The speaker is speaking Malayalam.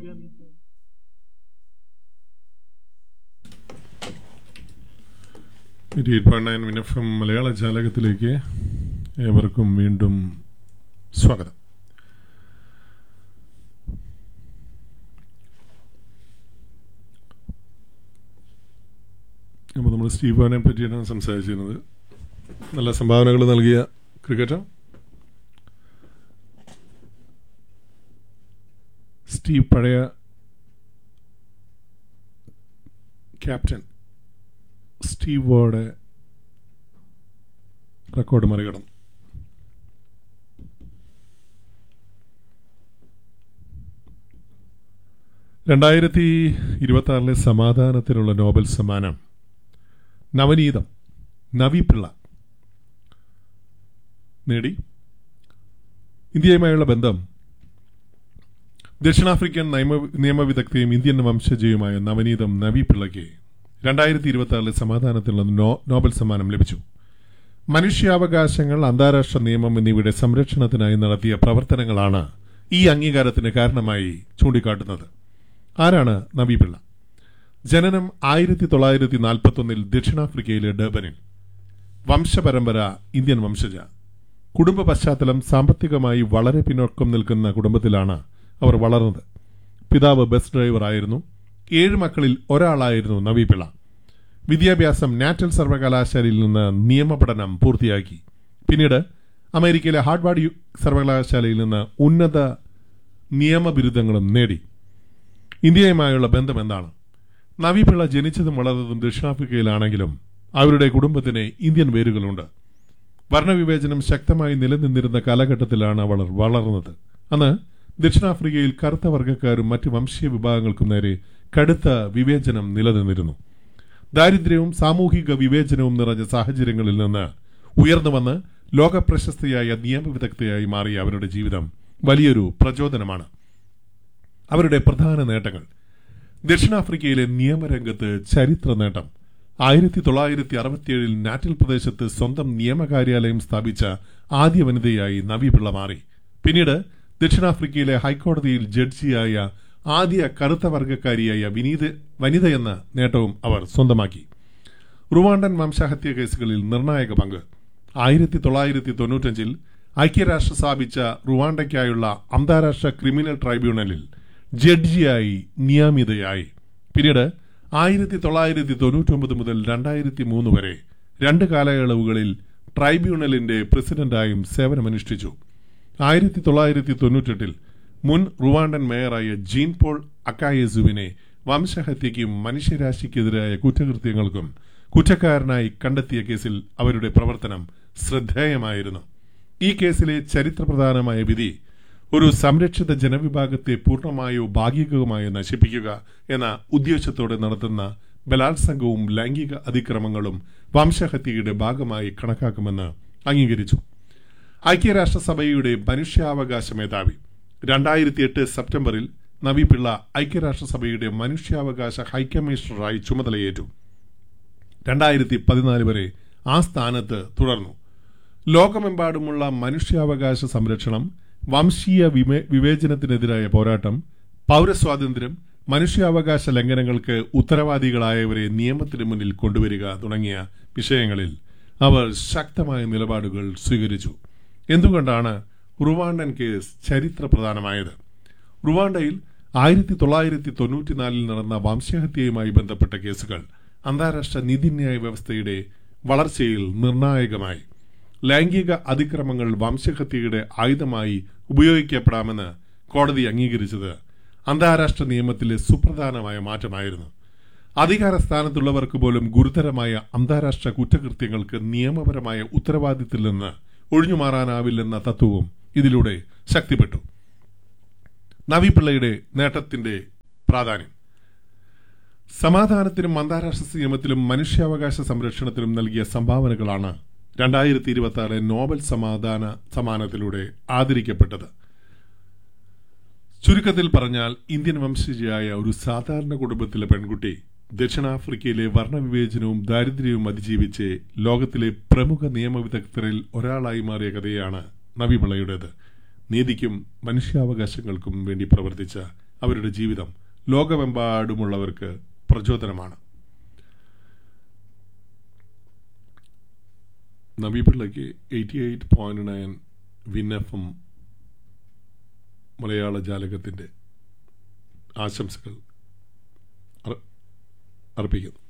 ഗന്ധം എയ്റ്റ് പോയിന്റ് നയൻ മിനഫം മലയാള ജാലകത്തിലേക്ക് ഏവർക്കും വീണ്ടും സ്വാഗതം അപ്പോൾ നമ്മൾ സ്റ്റീഫാനെ പറ്റിയാണ് സംസാരിച്ചിരുന്നത് നല്ല സംഭാവനകൾ നൽകിയ ക്രിക്കറ്റർ സ്റ്റീവ് പഴയ ക്യാപ്റ്റൻ സ്റ്റീവ് വാർഡ് റെക്കോർഡ് മറികടന്നു രണ്ടായിരത്തി ഇരുപത്തി ആറിലെ സമാധാനത്തിനുള്ള നോബൽ സമ്മാനം നവനീതം നവി പിള്ള നേടി ഇന്ത്യയുമായുള്ള ബന്ധം ദക്ഷിണാഫ്രിക്കൻ നിയമ നിയമവിദഗ്ധയും ഇന്ത്യൻ വംശജയുമായ നവനീതം നവി പിള്ളയ്ക്ക് രണ്ടായിരത്തി ഇരുപത്തി ആറിലെ സമാധാനത്തിനുള്ള നോ- നോബൽ സമ്മാനം ലഭിച്ചു മനുഷ്യാവകാശങ്ങൾ അന്താരാഷ്ട്ര നിയമം എന്നിവയുടെ സംരക്ഷണത്തിനായി നടത്തിയ പ്രവർത്തനങ്ങളാണ് ഈ അംഗീകാരത്തിന് കാരണമായി ചൂണ്ടിക്കാട്ടുന്നത് ആരാണ് നബി പിള്ള ജനനം ആയിരത്തി തൊള്ളായിരത്തി നാൽപ്പത്തി ഒന്നിൽ ദക്ഷിണാഫ്രിക്കയിലെ ഡർബനിൽ വംശപരമ്പര ഇന്ത്യൻ വംശജ കുടുംബ പശ്ചാത്തലം സാമ്പത്തികമായി വളരെ പിന്നോക്കം നിൽക്കുന്ന കുടുംബത്തിലാണ് അവർ വളർന്നത് പിതാവ് ബസ് ഡ്രൈവർ ആയിരുന്നു ഏഴ് മക്കളിൽ ഒരാളായിരുന്നു നവി പിള്ള വിദ്യാഭ്യാസം നാറ്റൽ സർവകലാശാലയിൽ നിന്ന് നിയമപഠനം പൂർത്തിയാക്കി പിന്നീട് അമേരിക്കയിലെ ഹാർഡ്വാർഡ് യു- സർവകലാശാലയിൽ നിന്ന് ഉന്നത നിയമബിരുദങ്ങളും നേടി ഇന്ത്യയുമായുള്ള ബന്ധം എന്താണ് നവി പിള്ള ജനിച്ചതും വളർന്നതും ദക്ഷിണാഫ്രിക്കയിലാണെങ്കിലും അവരുടെ കുടുംബത്തിന് ഇന്ത്യൻ വേരുകളുണ്ട് വർണ്ണവിവേചനം ശക്തമായി നിലനിന്നിരുന്ന കാലഘട്ടത്തിലാണ് അവൾ വളർന്നത് അന്ന് ദക്ഷിണാഫ്രിക്കയിൽ കറുത്ത വർഗ്ഗക്കാരും മറ്റ് വംശീയ വിഭാഗങ്ങൾക്കും നേരെ കടുത്ത വിവേചനം നിലനിന്നിരുന്നു ദാരിദ്ര്യവും സാമൂഹിക വിവേചനവും നിറഞ്ഞ സാഹചര്യങ്ങളിൽ നിന്ന് ഉയർന്നു വന്ന് ലോകപ്രശസ്തയായ നിയമവിദഗ്ധയായി മാറിയ അവരുടെ ജീവിതം വലിയൊരു പ്രചോദനമാണ് അവരുടെ പ്രധാന നേട്ടങ്ങൾ ദക്ഷിണാഫ്രിക്കയിലെ നിയമരംഗത്ത് ചരിത്ര നേട്ടം ആയിരത്തി തൊള്ളായിരത്തി അറുപത്തിയേഴിൽ നാറ്റൽ പ്രദേശത്ത് സ്വന്തം നിയമകാര്യാലയം സ്ഥാപിച്ച ആദ്യ വനിതയായി നവി പിള്ള മാറി പിന്നീട് ദക്ഷിണാഫ്രിക്കയിലെ ഹൈക്കോടതിയിൽ ജഡ്ജിയായ ആദ്യ കറുത്ത വർഗക്കാരിയായ വിനീത വനിതയെന്ന നേട്ടവും അവർ സ്വന്തമാക്കി റുവാണ്ടൻ വംശഹത്യ കേസുകളിൽ നിർണായക പങ്ക് ആയിരത്തി തൊള്ളായിരത്തി തൊണ്ണൂറ്റഞ്ചിൽ ഐക്യരാഷ്ട്ര സ്ഥാപിച്ച റുവാണ്ടയ്ക്കായുള്ള അന്താരാഷ്ട്ര ക്രിമിനൽ ട്രൈബ്യൂണലിൽ ജഡ്ജിയായി നിയമിതയായി പിന്നീട് ആയിരത്തി തൊള്ളായിരത്തി തൊണ്ണൂറ്റൊമ്പത് മുതൽ രണ്ടായിരത്തി മൂന്ന് വരെ രണ്ട് കാലയളവുകളിൽ ട്രൈബ്യൂണലിന്റെ പ്രസിഡന്റായും സേവനമനുഷ്ഠിച്ചു ആയിരത്തി തൊള്ളായിരത്തി തൊണ്ണൂറ്റെട്ടിൽ മുൻ റുവാണ്ടൻ മേയറായ ജീൻ പോൾ അക്കായേസുവിനെ വംശഹത്യയ്ക്കും മനുഷ്യരാശിക്കെതിരായ കുറ്റകൃത്യങ്ങൾക്കും കുറ്റക്കാരനായി കണ്ടെത്തിയ കേസിൽ അവരുടെ പ്രവർത്തനം ശ്രദ്ധേയമായിരുന്നു ഈ കേസിലെ ചരിത്രപ്രധാനമായ വിധി ഒരു സംരക്ഷിത ജനവിഭാഗത്തെ പൂർണ്ണമായോ ഭാഗികമായോ നശിപ്പിക്കുക എന്ന ഉദ്ദേശത്തോടെ നടത്തുന്ന ബലാത്സംഗവും ലൈംഗിക അതിക്രമങ്ങളും വംശഹത്യയുടെ ഭാഗമായി കണക്കാക്കുമെന്ന് അംഗീകരിച്ചു ഐക്യരാഷ്ട്രസഭയുടെ മനുഷ്യാവകാശ മേധാവി രണ്ടായിരത്തി എട്ട് സെപ്റ്റംബറിൽ നവി പിള്ള ഐക്യരാഷ്ട്രസഭയുടെ മനുഷ്യാവകാശ ഹൈക്കമ്മീഷണറായി ചുമതലയേറ്റു രണ്ടായിരത്തി പതിനാല് വരെ ആ സ്ഥാനത്ത് തുടർന്നു ലോകമെമ്പാടുമുള്ള മനുഷ്യാവകാശ സംരക്ഷണം വംശീയ വിമേ- വിവേചനത്തിനെതിരായ പോരാട്ടം പൗരസ്വാതന്ത്ര്യം മനുഷ്യാവകാശ ലംഘനങ്ങൾക്ക് ഉത്തരവാദികളായവരെ നിയമത്തിന് മുന്നിൽ കൊണ്ടുവരിക തുടങ്ങിയ വിഷയങ്ങളിൽ അവർ ശക്തമായ നിലപാടുകൾ സ്വീകരിച്ചു എന്തുകൊണ്ടാണ് റുവാണ്ടൻ കേസ് ചരിത്രപ്രധാനമായത് റുവാണ്ടയിൽ ആയിരത്തി തൊള്ളായിരത്തി തൊണ്ണൂറ്റിനാലിൽ നടന്ന വംശഹത്യയുമായി ബന്ധപ്പെട്ട കേസുകൾ അന്താരാഷ്ട്ര നീതിന്യായ വ്യവസ്ഥയുടെ വളർച്ചയിൽ നിർണായകമായി ലൈംഗിക അതിക്രമങ്ങൾ വംശഹത്യയുടെ ആയുധമായി ഉപയോഗിക്കപ്പെടാമെന്ന് കോടതി അംഗീകരിച്ചത് അന്താരാഷ്ട്ര നിയമത്തിലെ സുപ്രധാനമായ മാറ്റമായിരുന്നു അധികാര സ്ഥാനത്തുള്ളവർക്ക് പോലും ഗുരുതരമായ അന്താരാഷ്ട്ര കുറ്റകൃത്യങ്ങൾക്ക് നിയമപരമായ ഉത്തരവാദിത്തത്തിൽ നിന്ന് ഒഴിഞ്ഞുമാറാനാവില്ലെന്ന തത്വവും ഇതിലൂടെ ശക്തിപ്പെട്ടു നവിപിള്ളയുടെ നേട്ടത്തിന്റെ പ്രാധാന്യം സമാധാനത്തിനും അന്താരാഷ്ട്ര നിയമത്തിലും മനുഷ്യാവകാശ സംരക്ഷണത്തിനും നൽകിയ സംഭാവനകളാണ് രണ്ടായിരത്തി ഇരുപത്തി ആറ് നോബൽ സമാധാന സമ്മാനത്തിലൂടെ ആദരിക്കപ്പെട്ടത് ചുരുക്കത്തിൽ പറഞ്ഞാൽ ഇന്ത്യൻ വംശജയായ ഒരു സാധാരണ കുടുംബത്തിലെ പെൺകുട്ടി ദക്ഷിണാഫ്രിക്കയിലെ വർണ്ണവിവേചനവും ദാരിദ്ര്യവും അതിജീവിച്ച് ലോകത്തിലെ പ്രമുഖ നിയമവിദഗ്ധരിൽ ഒരാളായി മാറിയ കഥയാണ് നവിപിള്ളയുടേത് നീതിക്കും മനുഷ്യാവകാശങ്ങൾക്കും വേണ്ടി പ്രവർത്തിച്ച അവരുടെ ജീവിതം ലോകമെമ്പാടുമുള്ളവർക്ക് പ്രചോദനമാണ് നബീപിള്ളയ്ക്ക് eighty eight point nine win F M മലയാള ജാലകത്തിൻ്റെ ആശംസകൾ അർപ്പിക്കുന്നു